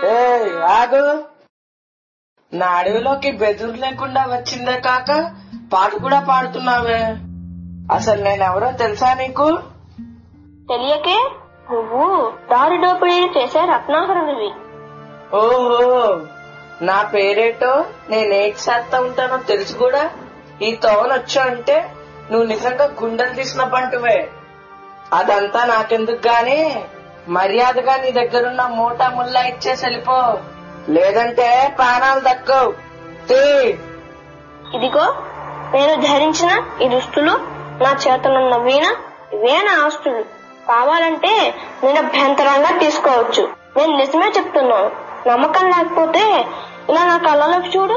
ఏ ఆగు నా అడవిలోకి బెదురు లేకుండా వచ్చిందే కాక పాట కూడా పాడుతున్నావే అసలు నేనెవరో తెలుసా నీకు తెలియకే నువ్వు దారి దోపిడీలు చేసే రత్నాకరుడివి ఓహో నా పేరేటో నేనేటి చేస్తా ఉంటానో తెలుసు కూడా ఈ తోవన వచ్చా అంటే నువ్వు నిజంగా గుండెలు తీసిన పంటువే అదంతా నాకెందుకు గాని మర్యాదగా నీ దగ్గరున్న మూట ముల్లా ఇచ్చేసి వెళ్ళిపో లేదంటే ప్రాణాలు దక్కవు తీ ఇదిగో నేను ధరించిన ఈ దుస్తులు నా చేతనున్న వీణ ఇవే నా ఆస్తులు కావాలంటే నేను అభ్యంతరంగా తీసుకోవచ్చు నేను నిజమే చెప్తున్నాను నమ్మకం లేకపోతే ఇలా నా కళ్ళలోకి చూడు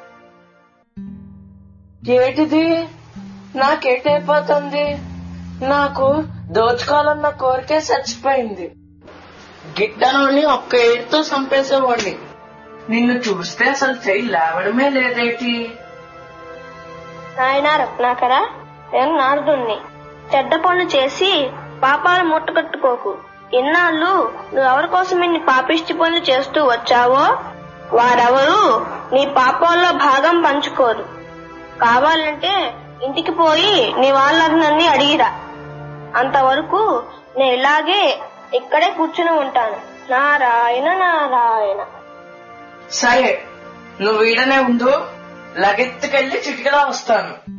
ఏటిది నాకేటైపోతుంది నాకు దోచుకోవాలన్న కోరికే చచ్చిపోయింది గిట్టనోని ఒక్క ఏడుతో చంపేసేవాడిని నిన్ను చూస్తే అసలు చెయ్యి లేవడమే లేదేటి నాయనా రత్నాకర నేను నారదుణ్ణి చెడ్డ పనులు చేసి పాపాలు ముట్టకట్టుకోకు ఇన్నాళ్ళు నువ్వెవరి కోసం ఇన్ని పాపిష్టి పనులు చేస్తూ వచ్చావో వారెవరు నీ పాపాల్లో భాగం పంచుకోరు కావాలంటే ఇంటికి పోయి నీ వాళ్ళందరినీ అడిగిరా అంతవరకు నేను ఇలాగే ఇక్కడే కూర్చుని ఉంటాను నారాయణ నారాయణ సరే నువ్వు ఈడనే ఉండు లగెత్తుకెళ్లి చిటికలా వస్తాను